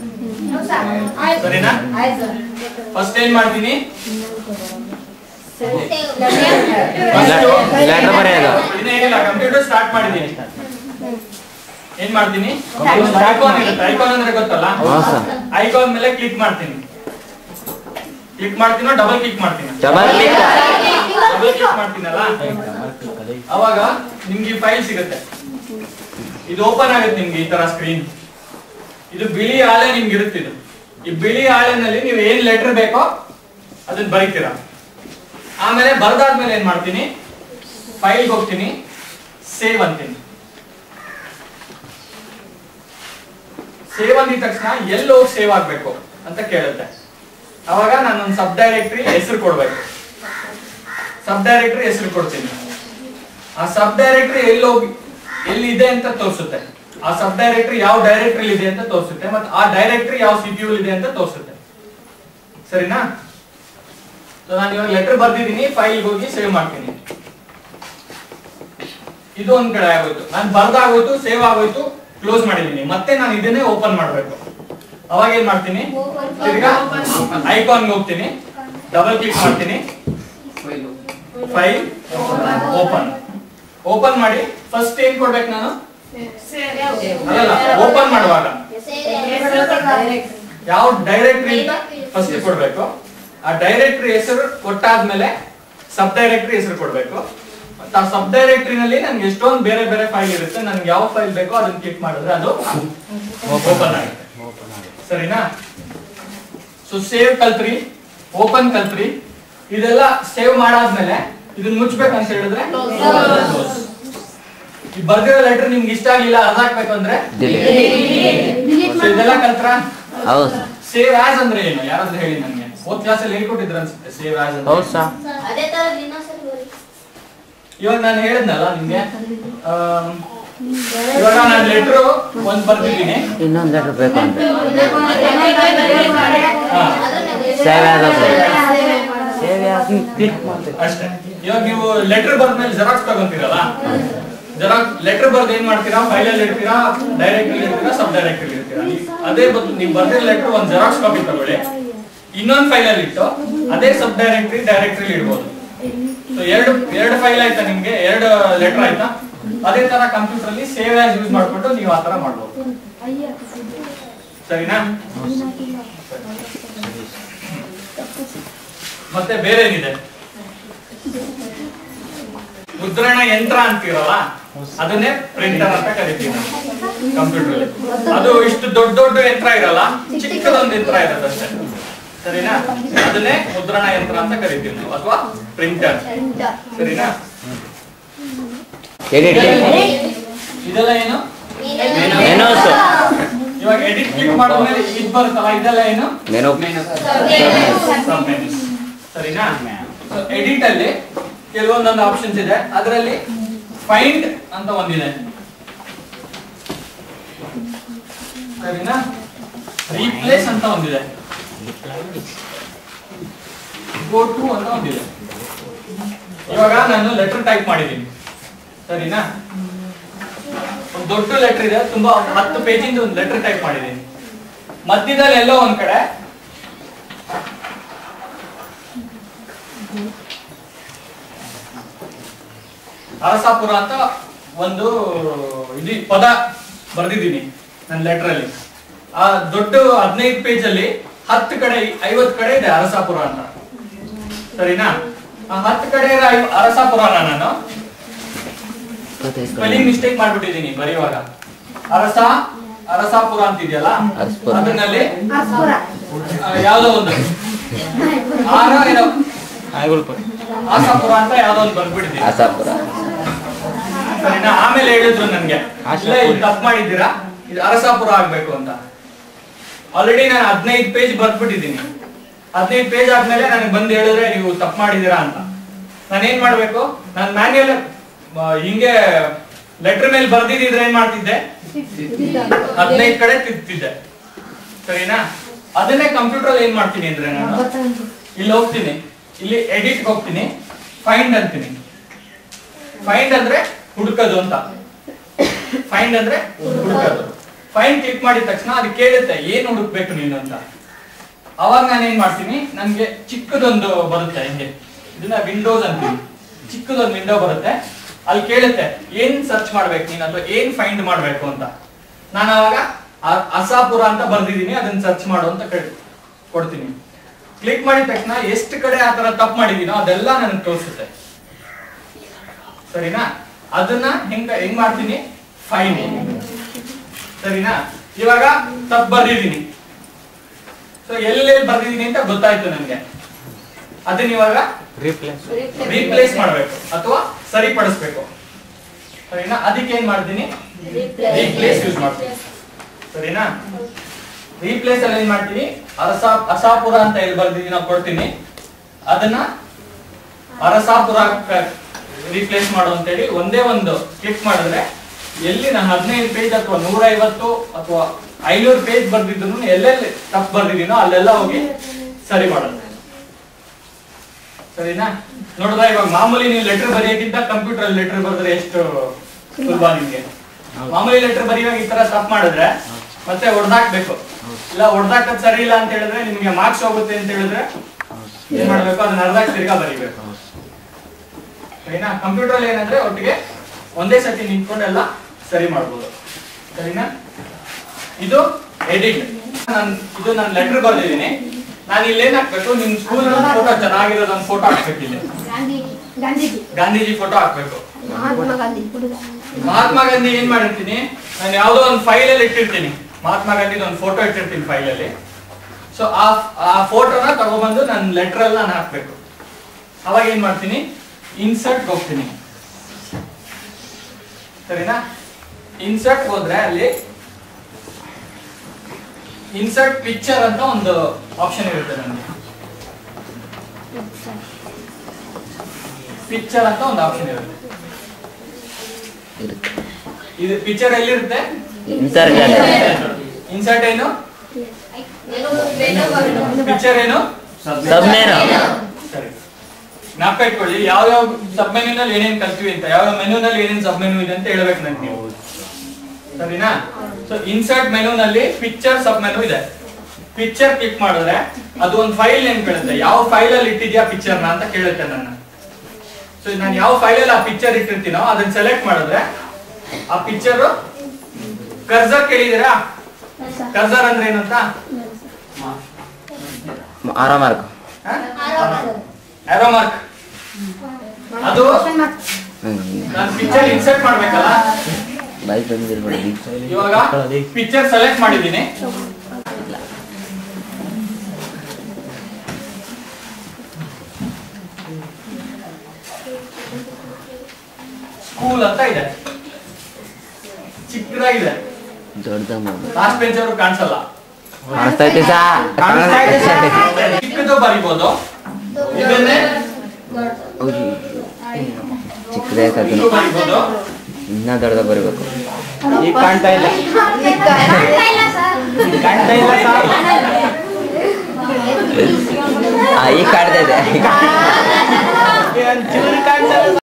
ಸರಿನಾ ಫಸ್ಟ್ ಏನ್ ಮಾಡ್ತೀನಿ ಲೆಟರ್ ಬರೆಯೋದು ಇನ್ನೇನಿಲ್ಲ ಕಂಪ್ಯೂಟರ್ ಸ್ಟಾರ್ಟ್ ಮಾಡಿದ್ದೀನಿ ಏನ್ ಮಾಡ್ತೀನಿ ಐಕಾನ್ ಇರುತ್ತೆ ಐಕಾನ್ ಅಂದ್ರೆ ಗೊತ್ತಲ್ಲ ಹಾ ಸರ್ ಐಕಾನ್ ಮೇಲೆ ಕ್ಲಿಕ್ ಮಾಡ್ತೀನಿ ಕ್ಲಿಕ್ ಮಾಡ್ತೀನೋ ಡಬಲ್ ಕ್ಲಿಕ್ ಮಾಡ್ತೀನಿ ಡಬಲ್ ಕ್ಲಿಕ್ ಡಬಲ್ ಕ್ಲಿಕ್ ಮಾಡ್ತೀನಲ್ಲ ಅವಾಗ ನಿಮ್ಗೆ ಈ ಫೈಲ್ ಸಿಗುತ್ತೆ ಇದು ಓಪನ್ ಆಗುತ್ತೆ ನಿಮ್ಗೆ ಈ ತರ ಸ್ಕ್ರೀನ್ ಇದು ಬಿಳಿ ಹಾಳೆ ನಿಮ್ಗೆ ಇರುತ್ತೆ ಇದು ಈ ಬಿಳಿ ಹಾಳೆನಲ್ಲಿ ನೀವು ಏನ್ ಲೆಟರ್ ಬೇಕೋ ಅದನ್ನ ಬರೀತೀರಾ ಆಮೇಲೆ ಬರ್ದಾದ್ಮೇಲೆ ಏನ್ ಮಾಡ್ತೀನಿ ಫೈಲ್ಗೆ ಹೋಗ್ತೀನಿ ಸೇವ್ ಅಂತೀನಿ ಸೇವ್ ಅಂದಿದ ತಕ್ಷಣ ಎಲ್ಲಿ ಹೋಗಿ ಸೇವ್ ಆಗ್ಬೇಕು ಅಂತ ಕೇಳುತ್ತೆ ಅವಾಗ ನಾನು ಒಂದು ಸಬ್ ಡೈರೆಕ್ಟರಿ ಹೆಸರು ಕೊಡ್ಬೇಕು ಸಬ್ ಡೈರೆಕ್ಟರಿ ಹೆಸರು ಕೊಡ್ತೀನಿ ಆ ಸಬ್ ಡೈರೆಕ್ಟರಿ ಎಲ್ಲಿ ಹೋಗಿ ಎಲ್ಲಿದೆ ಅಂತ ತೋರಿಸುತ್ತೆ ಆ ಸಬ್ ಡೈರೆಕ್ಟರಿ ಯಾವ ಡೈರೆಕ್ಟರಿ ಇದೆ ಅಂತ ತೋರಿಸುತ್ತೆ ಮತ್ತೆ ಆ ಡೈರೆಕ್ಟರಿ ಯಾವ ಸಿಪಿಯು ಇದೆ ಅಂತ ತೋರಿಸುತ್ತೆ ಸರಿನಾ ಸೊ ನಾನು ಇವಾಗ ಲೆಟರ್ ಬರ್ದಿದ್ದೀನಿ ಫೈಲ್ಗೆ ಹೋಗಿ ಸೇವ್ ಮಾಡ್ತೀನಿ ಇದು ಒಂದ್ ಕಡೆ ಆಗೋಯ್ತು ನಾನು ಬರ್ದಾಗೋಯ್ತು ಸೇವ್ ಆಗೋಯ್ತು ಕ್ಲೋಸ್ ಮಾಡಿದ್ದೀನಿ ಮತ್ತೆ ನಾನು ಇದನ್ನೇ ಓಪನ್ ಮಾಡ್ಬೇಕು ಅವಾಗ ಏನ್ ಮಾಡ್ತೀನಿ ತಿರ್ಗಾ ಐಕಾನ್ ಹೋಗ್ತೀನಿ ಡಬಲ್ ಕ್ಲಿಕ್ ಮಾಡ್ತೀನಿ ಫೈಲ್ ಓಪನ್ ಓಪನ್ ಮಾಡಿ ಫಸ್ಟ್ ಏನ್ ಕೊಡ್ಬೇಕು ನಾನು ಅಲ್ಲಲ್ಲ ಓಪನ್ ಮಾಡುವಾಗ ಯಾವ ಡೈರೆಕ್ಟರಿ ಅಂತ ಫಸ್ಟ್ ಕೊಡ್ಬೇಕು ಆ ಡೈರೆಕ್ಟರಿ ಹೆಸರು ಕೊಟ್ಟಾದ್ಮೇಲೆ ಸಬ್ ಡೈರೆಕ್ಟರಿ ಹೆಸರು ಕೊಡ್ಬೇಕು ಮತ್ತೆ ಆ ಸಬ್ ನಲ್ಲಿ ನನ್ಗೆ ಎಷ್ಟೊಂದು ಬೇರೆ ಬೇರೆ ಫೈಲ್ ಇರುತ್ತೆ ನನ್ಗೆ ಯಾವ ಫೈಲ್ ಬೇಕೋ ಅದನ್ನ ಕ್ಲಿಕ್ ಮಾಡಿದ್ರೆ ಅದು ಓಪನ್ ಆಗುತ್ತೆ ಸರಿನಾ ಸೊ ಸೇವ್ ಕಲ್ತ್ರಿ ಓಪನ್ ಕಲ್ತ್ರಿ ಇದೆಲ್ಲ ಸೇವ್ ಮಾಡಾದ್ಮೇಲೆ ಇದನ್ನ ಮುಚ್ಬೇಕಂತ ಹೇಳಿದ್ರೆ close. ಈ ಬರ್ದಿರೋ ಲೆಟರ್ ನಿಮ್ಗೆ ಇಷ್ಟ ಆಗಿಲ್ಲ ಅರ್ಧ ಹಾಕ್ಬೇಕು ಅಂದ್ರೆ So ಇದೆಲ್ಲ ಕಲ್ತ್ರ ಹೌದು ಸರ್ ಸೇವ್ ಆಸ್ ಅಂದ್ರೆ ಏನು ಯಾರಾದ್ರೂ ಹೇಳಿ ನನಗೆ ಹೋದ್ ಕ್ಲಾಸ್ ಅಲ್ಲಿ ಹೇಳ್ಕೊಟ್ಟಿದ್ರ ಅನ್ಸುತ್ತೆ ಸೇವ್ ಆಸ್ ಅಂತ ಹೌದು ಸರ್ ಅದೇ ತರ ಇನ್ನೊಂದ್ಸರಿ ಬರೀ ಇವಾಗ ನಾನು ಹೇಳಿದ್ನಲ್ಲ ನಿಮ್ಗೆ ಆಮ್, ಇವಾಗ ನಾನು ಲೆಟರ್ ಒಂದ್ ಬರ್ದಿದ್ದೀನಿ ಇನ್ನೊಂದು ಲೆಟರ್ ಬೇಕು ಅಂತ ಹಾ, ಸೇವ್ ಆದ ಸೇವ್ ಆದ ಕ್ಲಿಕ್ ಮಾಡಿ ಅಷ್ಟೇ ಇವಾಗ ನೀವು ಲೆಟರ್ ಬರ್ದ್ಮೇಲೆ ಜೆರಾಕ್ಸ್ ತಗೊಂತೀರಲ್ಲ ಜೆರಾಕ್ಸ್ ಲೆಟರ್ ಬರ್ದು ಏನ್ ಮಾಡ್ತೀರಾ ಫೈಲ್ ಅಲ್ಲಿ ಇಡ್ತೀರಾ ಡೈರೆಕ್ಟ್ ಇಡ್ತೀರಾ ಸಬ್ ಡೈರೆಕ್ಟ್ ಇಡ್ತೀರಾ ನೀವ್- ಅದೇ ಬದ್- ನೀವು ಬರ್ದಿರೋ ಲೆಟರ್ ಒಂದ್ ಜೆರಾಕ್ಸ್ ಕಾಪಿ ತಗೊಳ್ಳಿ ಇನ್ನೊಂದ್ ಫೈಲ್ ಅಲ್ಲಿ ಇಟ್ಟು ಅದೇ ಸಬ್ ಡೈರೆಕ್ಟರಿ ಡೈರೆಕ್ಟರಿ ಇಡ್ಬೋದು ಸೊ ಎರಡು ಎರಡು ಫೈಲ್ ಆಯ್ತಾ ನಿಮ್ಗೆ ಎರಡು ಲೆಟರ್ ಆಯ್ತಾ ಅದೇ ತರ ಕಂಪ್ಯೂಟರ್ ಅಲ್ಲಿ ಸೇವ್ ಆಸ್ ಯೂಸ್ ಮಾಡ್ಕೊಂಡು ನೀವು ಆ ತರ ಮಾಡ್ಬೋದು ಸರಿನಾ ಮತ್ತೆ ಬೇರೆ ಏನಿದೆ ಮುದ್ರಣ ಯಂತ್ರ ಅಂತೀರಲ್ಲ ಅದನ್ನೇ ಪ್ರಿಂಟರ್ ಅಂತ ಕರಿತೀವಿ ಕಂಪ್ಯೂಟರ್ ಅಲ್ಲಿ ಅದು ಇಷ್ಟು ದೊಡ್ಡ ದೊಡ್ಡ ಯಂತ್ರ ಇರಲ್ಲ ಚಿಕ್ಕದೊಂದು ಯಂತ್ರ ಇರೋದು ಅಷ್ಟೇ ಸರಿನಾ ಅದನ್ನೇ ಮುದ್ರಣ ಯಂತ್ರ ಅಂತ ಕರಿತೀವಿ ನಾವು ಅಥವಾ ಪ್ರಿಂಟರ್ ಸರಿನಾ ಎಡಿಟ್ ಇದೆಲ್ಲ ಏನು ಮೆನು ಸರ್ ಇವಾಗ ಎಡಿಟ್ ಕ್ಲಿಕ್ ಮಾಡಿದ್ಮೇಲೆ ಇದು ಬರುತ್ತಲ್ಲ ಇದೆಲ್ಲ ಏನು ಮೆನು Sub menus. ಸರಿನಾ ಎಡಿಟ್ ಅಲ್ಲಿ ಕೆಲವೊಂದೊಂದು ಆಪ್ಷನ್ಸ್ ಇದೆ ಅದರಲ್ಲಿ ಫೈಂಡ್ ಅಂತ ಒಂದಿದೆ ಸರಿನಾ ರೀಪ್ಲೇಸ್ ಅಂತ ಒಂದಿದೆ ಗೋ ಟು ಅಂತ ಒಂದಿದೆ ಇವಾಗ ನಾನು ಲೆಟರ್ ಟೈಪ್ ಮಾಡಿದ್ದೀನಿ ಸರಿನಾ ಒಂದು ದೊಡ್ಡ ಲೆಟರ್ ಇದೆ ತುಂಬಾ ಹತ್ತು ಪೇಜಿಂದ ಒಂದು ಲೆಟರ್ ಟೈಪ್ ಮಾಡಿದ್ದೀನಿ ಮಧ್ಯದಲ್ಲಿ ಎಲ್ಲೋ ಒಂದ್ ಕಡೆ ಅರಸಾಪುರ ಅಂತ ಒಂದು ಇದು ಪದ ಬರ್ದಿದ್ದೀನಿ ನನ್ನ ಲೆಟರ್ ಅಲ್ಲಿ ಆ ದೊಡ್ಡ ಹದಿನೈದು ಪೇಜ್ ಅಲ್ಲಿ ಹತ್ತು ಕಡೆ ಐವತ್ತು ಕಡೆ ಇದೆ ಅರಸಾಪುರ ಅಂತ ಸರಿನಾ ಆ ಹತ್ತು ಕಡೆ ಇರೋ ಐವ- ಅರಸಾಪುರನ ನಾನು ಸ್ಪೆಲ್ಲಿಂಗ್ ಮಿಸ್ಟೇಕ್ ಮಾಡ್ಬಿಟ್ಟಿದೀನಿ ಬರೆಯುವಾಗ ಅರಸ ಅರಸಾಪುರ ಅಂತ ಇದೆಯಲ್ಲ ಅರಸ್ಪುರ. ಅದರಲ್ಲಿ ಆ, ಯಾವ್ದೋ ಒಂದು ಆರ ಏನೋ ಆಸಾಪುರ ಅಂತ ಯಾವ್ದೋ ಒಂದು ಬರ್ಬಿಟ್ಟಿದ್ದೀನಿ ಆಸಾಪುರ ಸರಿನಾ ಆಮೇಲೆ ಹೇಳಿದ್ರು ನನ್ಗೆ ಇಲ್ಲ ಇಲ್ಲಿ ತಪ್ಪು ಮಾಡಿದ್ದೀರಾ ಇದು ಅರಸಾಪುರ ಆಗ್ಬೇಕು ಅಂತ ಆಲ್ರೆಡಿ ನಾನು ಹದಿನೈದು ಪೇಜ್ ಬರ್ದ್ಬಿಟ್ಟಿದ್ದೀನಿ ಹದಿನೈದು ಪೇಜ್ ಆದ್ಮೇಲೆ ನನಗೆ ಬಂದು ಹೇಳಿದ್ರೆ ನೀವು ತಪ್ಪು ಮಾಡಿದ್ದೀರಾ ಅಂತ ನಾನು ಏನ್ ಮಾಡ್ಬೇಕು ನಾನು ಮ್ಯಾನ್ಯಲ್ ಹಿಂಗೆ ಲೆಟರ್ ಮೇಲೆ ಬರ್ದಿದ್ರೆ ಏನ್ ಮಾಡ್ತಿದ್ದೆ ಹದಿನೈದು ಕಡೆ ತಿದ್ದಿದ್ದೆ ಸರಿನಾ ಅದನ್ನೇ ಕಂಪ್ಯೂಟರ್ ಏನ್ ಮಾಡ್ತೀನಿ ಅಂದ್ರೆ ನಾನು ಇಲ್ಲಿ ಹೋಗ್ತೀನಿ ಇಲ್ಲಿ ಎಡಿಟ್ ಹೋಗ್ತೀನಿ ಫೈಂಡ್ ಅಂತೀನಿ ಫೈಂಡ್ ಅಂದ್ರೆ ಹುಡುಕದು ಅಂತ ಫೈಂಡ್ ಅಂದ್ರೆ ಹುಡುಕದು ಫೈನ್ ಕ್ಲಿಕ್ ಮಾಡಿದ ತಕ್ಷಣ ಅದು ಕೇಳುತ್ತೆ ಏನ್ ಹುಡುಕ್ಬೇಕು ನೀನು ಅಂತ ಅವಾಗ ನಾನು ಏನ್ ಮಾಡ್ತೀನಿ ನನ್ಗೆ ಚಿಕ್ಕದೊಂದು ಬರುತ್ತೆ ಹಿಂಗೆ ಇದನ್ನ ವಿಂಡೋಸ್ ಅಂತೀನಿ ಚಿಕ್ಕದೊಂದು ವಿಂಡೋ ಬರುತ್ತೆ ಅಲ್ಲಿ ಕೇಳುತ್ತೆ ಏನ್ ಸರ್ಚ್ ಮಾಡ್ಬೇಕು ನೀನು ಅಥವಾ ಏನ್ ಫೈಂಡ್ ಮಾಡ್ಬೇಕು ಅಂತ ನಾನು ಅವಾಗ ಆ- ಅಸಾಪುರ ಅಂತ ಬರ್ದಿದ್ದೀನಿ ಅದನ್ನ ಸರ್ಚ್ ಮಾಡು ಅಂತ ಕೇಳಿ ಕೊಡ್ತೀನಿ ಕ್ಲಿಕ್ ಮಾಡಿದ ತಕ್ಷಣ ಎಷ್ಟು ಕಡೆ ಆ ತರ ತಪ್ಪು ಮಾಡಿದೀನೋ ಅದೆಲ್ಲ ನನಗೆ ತೋರಿಸುತ್ತೆ ಸರಿನಾ ಅದನ್ನ ಹೆಂಗ ಹೆಂಗ್ ಮಾಡ್ತೀನಿ ಫೈನ್ ಸರಿನಾ ಇವಾಗ ತಪ್ಪು ಬರ್ದಿದ್ದೀನಿ ಸೊ ಎಲ್ಲೆಲ್ಲಿ ಬರ್ದಿದ್ದೀನಿ ಅಂತ ಗೊತ್ತಾಯ್ತು ನನಗೆ ಅದನ್ನ ಇವಾಗ ರಿಪ್ಲೇಸ್ ರೀಪ್ಲೇಸ್ ಮಾಡಬೇಕು ಅಥವಾ ಸರಿಪಡಿಸ್ಬೇಕು ಸರಿನಾ ಅದಕ್ಕೆ ಏನ್ ಮಾಡ್ತೀನಿ ರೀಪ್ಲೇಸ್ ಯೂಸ್ ಮಾಡ್ತೀನಿ ಸರಿನಾ ರೀಪ್ಲೇಸ್ ಅಲ್ಲಿ ಏನ್ ಮಾಡ್ತೀನಿ ಅರಸಾ ಅಸಾಪುರ ಅಂತ ಎಲ್ಲಿ ಬರ್ದಿದ್ದೀನಿ ನಾವು ಕೊಡ್ತೀನಿ ಅದನ್ನ ಅರಸಾಪುರ ರೀಪ್ಲೇಸ್ ಮಾಡು ಅಂತೇಳಿ ಒಂದೇ ಒಂದು ಕ್ಲಿಕ್ ಮಾಡಿದ್ರೆ ಎಲ್ಲಿ ನಾನು ಹದಿನೈದು ಪೇಜ್ ಅಥವಾ ನೂರ ಐವತ್ತು ಅಥವಾ ಐನೂರು ಪೇಜ್ ಬರ್ದಿದ್ರು ಎಲ್ಲೆಲ್ಲಿ ತಪ್ಪು ಬರ್ದಿದ್ದೀನೋ ಅಲ್ಲೆಲ್ಲ ಹೋಗಿ ಸರಿ ಮಾಡೋದು ಸರಿನಾ ನೋಡಿದ್ರೆ ಇವಾಗ ಮಾಮೂಲಿ ನೀವು ಲೆಟರ್ ಬರೆಯೋಕ್ಕಿಂತ ಕಂಪ್ಯೂಟರ್ ಲೆಟರ್ ಬರೆದ್ರೆ ಎಷ್ಟು ಸುಲಭ ನಿಮ್ಗೆ ಮಾಮೂಲಿ ಲೆಟರ್ ಬರೆಯುವಾಗ ಈ ತರ ತಪ್ಪು ಮಾಡಿದ್ರೆ ಮತ್ತೆ ಹೊಡೆದಾಕ್ಬೇಕು ಇಲ್ಲ ಹೊಡೆದಾಕದ್ ಸರಿ ಇಲ್ಲ ಅಂತ ಹೇಳಿದ್ರೆ ನಿಮ್ಗೆ ಮಾರ್ಕ್ಸ್ ಹೋಗುತ್ತೆ ಅಂತ ಹೇಳಿದ್ರೆ ಏನ್ ಮಾಡ್ಬೇಕು ಅದನ್ನ ಅರ್ಧ ತಿರ್ಗಾ ಬರಿಬೇಕು ಸರಿನಾ ಕಂಪ್ಯೂಟರ್ ಅಲ್ಲಿ ಏನಂದ್ರೆ ಒಟ್ಟಿಗೆ ಒಂದೇ ಸತಿ ನಿಂತ್ಕೊಂಡೆಲ್ಲ ಸರಿ ಮಾಡ್ಬೋದು ಸರಿನಾ ಇದು ಎಡಿಟ್ ನಾನು ಇದು ನಾನು ಲೆಟರ್ ಬರ್ದಿದ್ದೀನಿ ನಾನು ಇಲ್ಲಿ ಏನ್ ಹಾಕ್ಬೇಕು ನಿಮ್ ಸ್ಕೂಲ್ ಫೋಟೋ ಚೆನ್ನಾಗಿರೋದು ಒಂದು ಫೋಟೋ ಹಾಕ್ಬೇಕು ಇಲ್ಲಿ ಗಾಂಧೀಜಿ ಗಾಂಧೀಜಿ ಗಾಂಧೀಜಿ ಫೋಟೋ ಹಾಕ್ಬೇಕು ಮಹಾತ್ಮ ಗಾಂಧಿ ಹುಡುಗ ಮಹಾತ್ಮ ಗಾಂಧಿ ಏನ್ ಮಾಡಿರ್ತೀನಿ ನಾನು ಯಾವ್ದೋ ಒಂದು ಫೈಲ್ ಅಲ್ಲಿ ಇಟ್ಟಿರ್ತೀನಿ ಮಹಾತ್ಮ ಗಾಂಧಿ ಒಂದು ಫೋಟೋ ಇಟ್ಟಿರ್ತೀನಿ ಫೈಲ್ ಅಲ್ಲಿ ಸೊ ಆ ಆ ಫೋಟೋನ ತಗೊಬಂದು ನನ್ನ ಲೆಟರ್ ಅಲ್ಲಿ ನಾನು ಹಾಕ್ಬೇಕು ಅವಾಗ ಏನ್ ಮಾಡ್ತೀನಿ ಇನ್ಸರ್ಟ್ ಹೋಗ್ತೀನಿ ಸರಿನಾ ಇನ್ಸರ್ಟ್ ಹೋದ್ರೆ ಅಲ್ಲಿ ಇನ್ಸರ್ಟ್ ಪಿಕ್ಚರ್ ಅಂತ ಒಂದು ಆಪ್ಷನ್ ಇರುತ್ತೆ ನನಗೆ ಪಿಕ್ಚರ್ ಅಂತ ಒಂದು ಆಪ್ಷನ್ ಇರುತ್ತೆ ಇದು ಪಿಕ್ಚರ್ ಎಲ್ಲಿರುತ್ತೆ ಇನ್ಸರ್ಟ್ ಇನ್ಸರ್ಟ್ ಏನು ಪಿಕ್ಚರ್ ಏನು ಸಬ್ಮೇನು ಸರಿ ಜ್ಞಾಪಕ ಇಟ್ಕೊಳ್ಳಿ ಯಾವ ಯಾವ ಸಬ್ ಮೆನ್ಯೂನಲ್ಲಿ ಏನೇನ್ ಕಲ್ತೀವಿ ಅಂತ ಯಾವ ಮೆನ್ಯೂನಲ್ಲಿ ಏನೇನ್ ಸಬ್ ಮೆನು ಇದೆ ಅಂತ ಹೇಳ್ಬೇಕು ನಂಗೆ ನೀವು ಸರಿನಾ ಸೊ ಇನ್ಸರ್ಟ್ ಮೆನುನಲ್ಲಿ ಪಿಕ್ಚರ್ ಸಬ್ ಮೆನು ಇದೆ ಪಿಕ್ಚರ್ ಕ್ಲಿಕ್ ಮಾಡಿದ್ರೆ ಅದು ಒಂದು ಫೈಲ್ ನೇಮ್ ಕೇಳುತ್ತೆ ಯಾವ ಫೈಲ್ ಅಲ್ಲಿ ಇಟ್ಟಿದ್ಯಾ ಪಿಕ್ಚರ್ನ ಅಂತ ಕೇಳುತ್ತೆ ನನ್ನ ಸೊ ನಾನು ಯಾವ ಫೈಲ್ ಅಲ್ಲಿ ಆ ಪಿಕ್ಚರ್ ಇಟ್ಟಿರ್ತೀನೋ ಅದನ್ನ ಸೆಲೆಕ್ಟ್ ಮಾಡಿದ್ರೆ ಆ ಪಿಕ್ಚರ್ ಕರ್ಸರ್ ಕೇಳಿದಿರಾ ಕರ್ಸರ್ ಅಂದ್ರೆ ಏನಂತ ಆರ ಮಾರ್ಕ್ ಆರೋ ಮಾರ್ಕ್ ಅದು ನಾನು ಪಿಕ್ಚರ್ ಇನ್ಸರ್ಟ್ ಮಾಡ್ಬೇಕಲ್ಲ ಬೈಕ್ ಬಂದಿರ್ಬೇಡಿ ಇವಾಗ ಪಿಕ್ಚರ್ ಸೆಲೆಕ್ಟ್ ಮಾಡಿದ್ದೀನಿ ಸ್ಕೂಲ್ ಅಂತ ಇದೆ ಚಿಕ್ಕದಾಗಿದೆ ದೊಡ್ಡ ಮಾಡಿ ಲಾಸ್ಟ್ ಬೆಂಚ್ ಅವರು ಕಾಣಿಸಲ್ಲ ಕಾಣಿಸ್ತಾ ಐತಿ ಸಾ ಕಾಣಿಸ್ತಾ ಐತಿ ಸಾ ಚಿಕ್ಕದು ಬರಿಬೋದು ಇದನ್ನೇ ಚಿಕ್ಕದೇ ಇದು ಕದ್ದು ಬರಿಬೋದು ಇನ್ನ ದೊಡ್ಡದ ಬರಬೇಕು ಈಗ ಕಾಣ್ತಾ ಇಲ್ಲ ಕಾಣ್ತಾ ಇಲ್ಲ ಸರ್ ಈಗ ಕಾಡ್ತಾ ಇದೆ ಒಂಚೂರು ಕಾಣ್ತಾ ಇಲ್ಲ